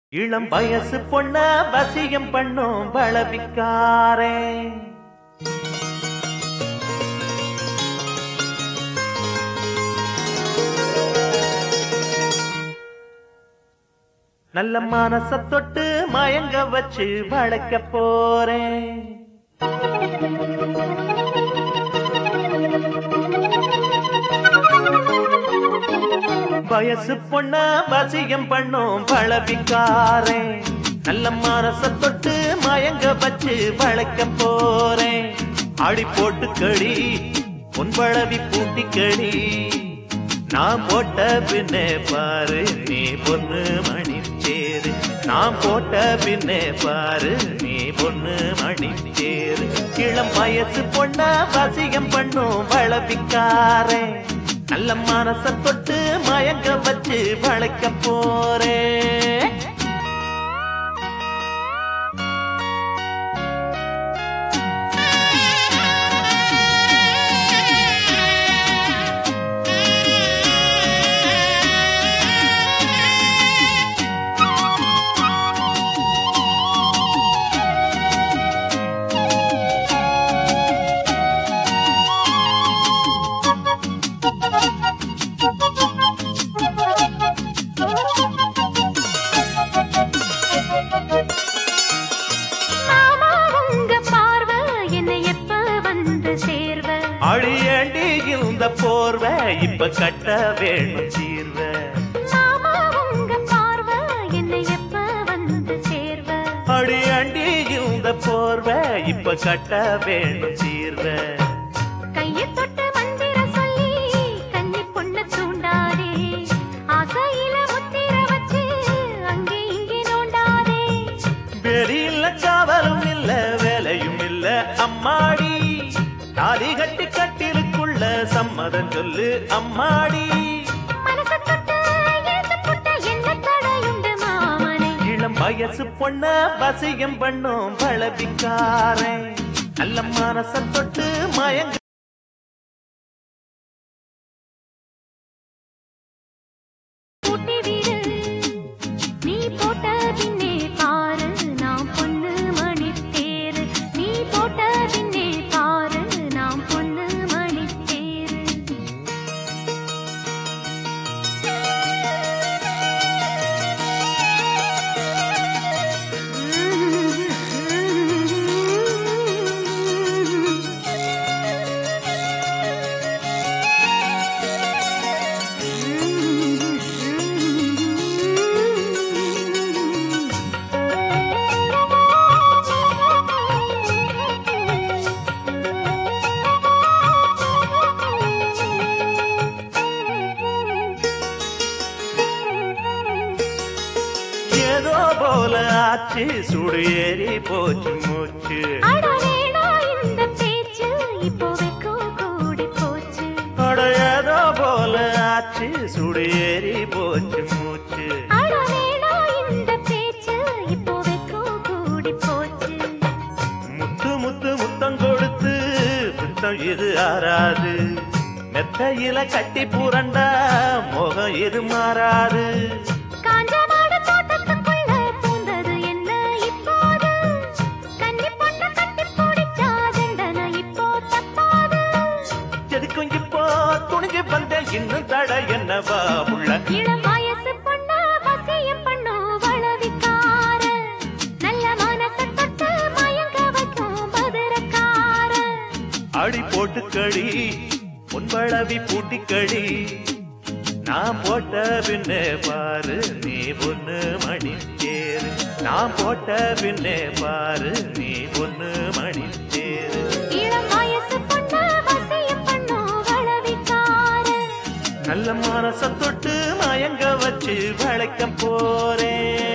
இளம் வயசு பொண்ண வசியம் பண்ணும் பளவிக்காரே நல்ல மனச தொட்டு மயங்க வச்சு வளைக்க போறேன் வயசு பொண்ண வசியம் பண்ணும் பளவிக்காரே நல்ல மனச தொட்டு மயங்க வச்சு வளைக்க போறேன் ஆடி போட்டு கடி உன் பழவி பூட்டி கடி நான் போட்ட பின்னே பாரு நீ பொண்ணு மணி சேரு நான் போட்ட பின்னே பாரு நீ பொண்ணு மணி சேரு இளம் வயசு பொண்ண வசியம் பண்ணும் வளப்பிக்காரே நல்ல மனச தொட்டு மயங்க வச்சு வளைக்க போறேன் மாமா உங்க பார்வை என்னை எப்ப வந்து சேர்வ அழியண்டி இந்த போர்வை இப்ப கட்ட வேணும் தீர்வ மாமா உங்க பார்வை என்னை எப்ப வந்து சேர்வ அழியண்டி இந்த போர்வை இப்ப கட்ட வேணும் தீர்வ கையை தொட்டு மந்திர சொல்லி கன்னி பொண்ண தூண்டாதே ஆசையில முத்திர வச்சு அங்கே இங்கே நோண்டாதே வெளியில காவலும் இல்ல வேலையும் இல்ல அம்மாடி தாலி கட்டி கட்டிலுக்குள்ள சம்மதம் சொல்லு அம்மாடி மனச தொட்டு எழுத்து புட்ட என்ன தடையுண்டு மாமனை இளம் வயசு பொண்ண வசியம் பண்ணும் பளவிக்காரன் நல்ல மனச தொட்டு மயங்க பூட்டி விடு நீ போட்ட பின்னே பாரு நான் பொண்ணு மணி தேரு நீ போட்ட பின்னே பாரு நான் பொண்ணு மணி தேரு ஏதோ போல ஆச்சு சுடு ஏறி போச்சு மூச்சு அடடேடா இந்த பேச்சு இப்போ வெக்கம் கூடி போச்சு அட ஏதோ போல ஆச்சு சுடு ஏறி போச்சு மூச்சு அடடேடா இந்த பேச்சு இப்போ வெக்கம் கூடி போச்சு முத்து முத்து முத்தம் கொடுத்து முத்தம் இது ஆறாது மெத்தையில கட்டி புரண்டா முகம் இது மாறாது காஞ்ச மாடு தோட்டத்துக்குள்ள பூந்தது என்ன இப்போது கன்னி பொண்ண கட்டி பிடிச்சா தண்டனை இப்போ தப்பாது எதுக்கும் இப்போ துணிஞ்சு வந்த இன்னும் தட என்னவா உள்ள இளம் வயசு பொண்ண வசியம் பண்ணு வளவிக்கார நல்ல மனச தொட்டு மயங்க வைக்கும் மதுரக்கார அடி போட்டு கடி பொன்பளவி பூட்டி கடி நான் போட்ட பின்னே பாரு நீ பொண்ணு மணி தேரு நான் போட்ட பின்னே பாரு நீ பொண்ணு மணி தேரு இளம் வயசு பொண்ண வசியம் பண்ணு வளவிக்கார நல்ல மனச தொட்டு மயங்க வச்சு வளைக்க போறேன்